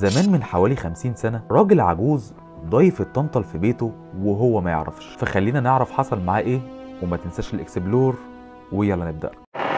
زمان من حوالي 50 سنة راجل عجوز ضيف الطنطل في بيته وهو ما يعرفش فخلينا نعرف حصل معاه ايه وما تنساش الاكسبلور ويلا نبدأ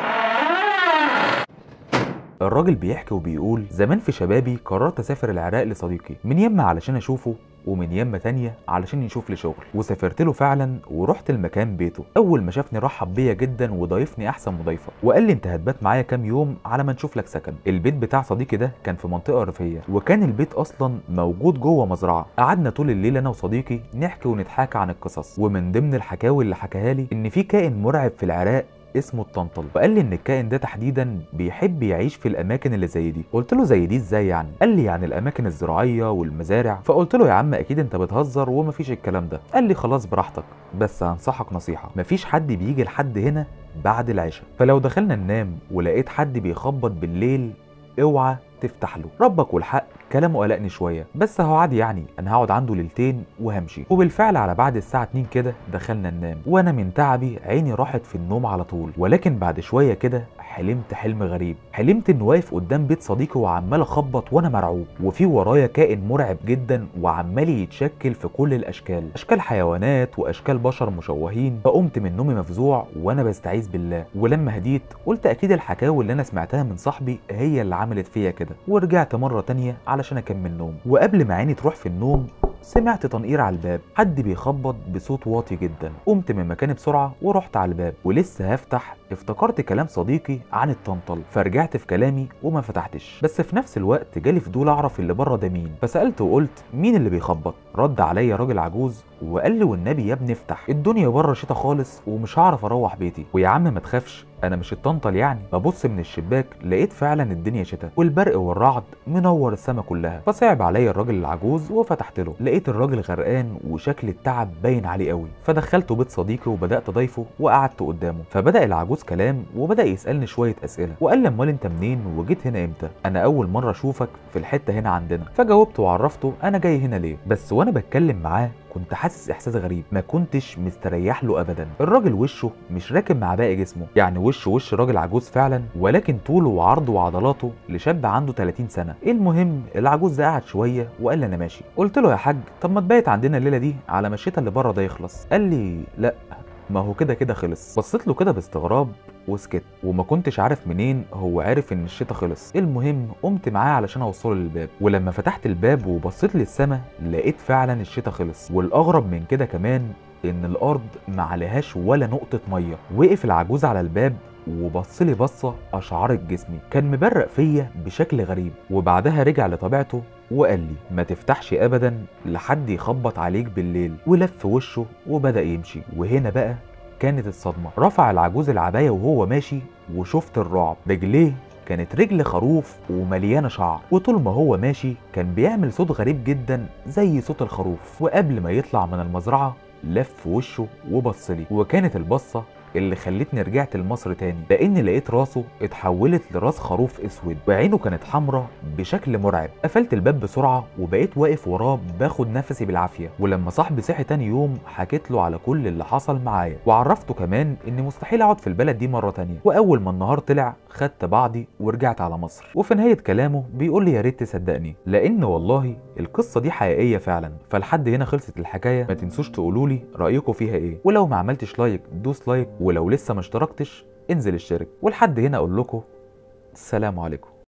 الراجل بيحكي وبيقول زمان في شبابي قررت اسافر العراق لصديقي من يمه علشان اشوفه ومن يمه تانية علشان يشوف لي شغل وسافرت له فعلا ورحت المكان بيته اول ما شافني رحب بيا جدا وضايفني احسن مضايفه وقال لي انت هتبات معايا كام يوم على ما نشوف لك سكن البيت بتاع صديقي ده كان في منطقه ريفيه وكان البيت اصلا موجود جوه مزرعه قعدنا طول الليل انا وصديقي نحكي ونتحاكى عن القصص ومن ضمن الحكاوي اللي حكاها لي ان في كائن مرعب في العراق اسمه الطنطل وقال لي ان الكائن ده تحديدا بيحب يعيش في الاماكن اللي زي دي قلت له زي دي ازاي يعني قال لي يعني الاماكن الزراعيه والمزارع فقلت له يا عم اكيد انت بتهزر ومفيش الكلام ده قال لي خلاص براحتك بس هنصحك نصيحه مفيش حد بيجي لحد هنا بعد العشاء فلو دخلنا ننام ولقيت حد بيخبط بالليل اوعى تفتح له ربك والحق كلامه قلقني شويه بس اهو عادي يعني انا هقعد عنده ليلتين وهمشي وبالفعل على بعد الساعه 2 كده دخلنا ننام وانا من تعبي عيني راحت في النوم على طول ولكن بعد شويه كده حلمت حلم غريب حلمت اني واقف قدام بيت صديقي وعمال اخبط وانا مرعوب وفي ورايا كائن مرعب جدا وعمال يتشكل في كل الاشكال اشكال حيوانات واشكال بشر مشوهين فقمت من نومي مفزوع وانا بستعيذ بالله ولما هديت قلت اكيد الحكاوي اللي انا سمعتها من صاحبي هي اللي عملت فيا كده ورجعت مره تانية علشان اكمل نوم وقبل ما عيني تروح في النوم سمعت تنقير على الباب حد بيخبط بصوت واطي جدا قمت من مكاني بسرعه ورحت على الباب ولسه هفتح افتكرت كلام صديقي عن الطنطل فرجعت في كلامي وما فتحتش بس في نفس الوقت جالي فضول اعرف اللي بره ده مين فسالت وقلت مين اللي بيخبط رد عليا راجل عجوز وقال لي والنبي يا ابني افتح الدنيا بره شتا خالص ومش هعرف اروح بيتي ويا عم ما تخافش انا مش الطنطل يعني ببص من الشباك لقيت فعلا الدنيا شتا والبرق والرعد منور السما كلها فصعب عليا الراجل العجوز وفتحت له لقيت الراجل غرقان وشكل التعب باين عليه قوي فدخلته بيت صديقي وبدات اضيفه وقعدت قدامه فبدا العجوز كلام وبدا يسالني شويه اسئله وقال لي امال انت منين وجيت هنا امتى انا اول مره اشوفك في الحته هنا عندنا فجاوبت وعرفته انا جاي هنا ليه بس وانا بتكلم معاه كنت حاسس احساس غريب ما كنتش مستريح له ابدا الراجل وشه مش راكب مع باقي جسمه يعني وشه وش راجل عجوز فعلا ولكن طوله وعرضه وعضلاته لشاب عنده 30 سنه المهم العجوز ده قعد شويه وقال لي انا ماشي قلت له يا حاج طب ما تبيت عندنا الليله دي على ما الشتا اللي بره ده يخلص قال لي لا ما هو كده كده خلص بصيت له كده باستغراب وسكت وما كنتش عارف منين هو عارف ان الشتا خلص المهم قمت معاه علشان اوصله للباب ولما فتحت الباب وبصيت للسما لقيت فعلا الشتا خلص والاغرب من كده كمان ان الارض ما عليهاش ولا نقطه ميه وقف العجوز على الباب وبص لي بصه اشعرت جسمي كان مبرق فيا بشكل غريب وبعدها رجع لطبيعته وقال لي ما تفتحش ابدا لحد يخبط عليك بالليل ولف وشه وبدا يمشي وهنا بقى كانت الصدمه رفع العجوز العبايه وهو ماشي وشفت الرعب رجليه كانت رجل خروف ومليانه شعر وطول ما هو ماشي كان بيعمل صوت غريب جدا زي صوت الخروف وقبل ما يطلع من المزرعه لف وشه وبص لي وكانت البصه اللي خلتني رجعت لمصر تاني لان لقيت راسه اتحولت لراس خروف اسود وعينه كانت حمراء بشكل مرعب قفلت الباب بسرعه وبقيت واقف وراه باخد نفسي بالعافيه ولما صاحبي صحي تاني يوم حكيت له على كل اللي حصل معايا وعرفته كمان اني مستحيل اقعد في البلد دي مره تانيه واول ما النهار طلع خدت بعضي ورجعت على مصر وفي نهايه كلامه بيقول لي يا ريت تصدقني لان والله القصه دي حقيقيه فعلا فلحد هنا خلصت الحكايه ما تنسوش تقولوا لي رايكم فيها ايه ولو ما عملتش لايك دوس لايك ولو لسه ما اشتركتش انزل اشترك ولحد هنا اقول لكم السلام عليكم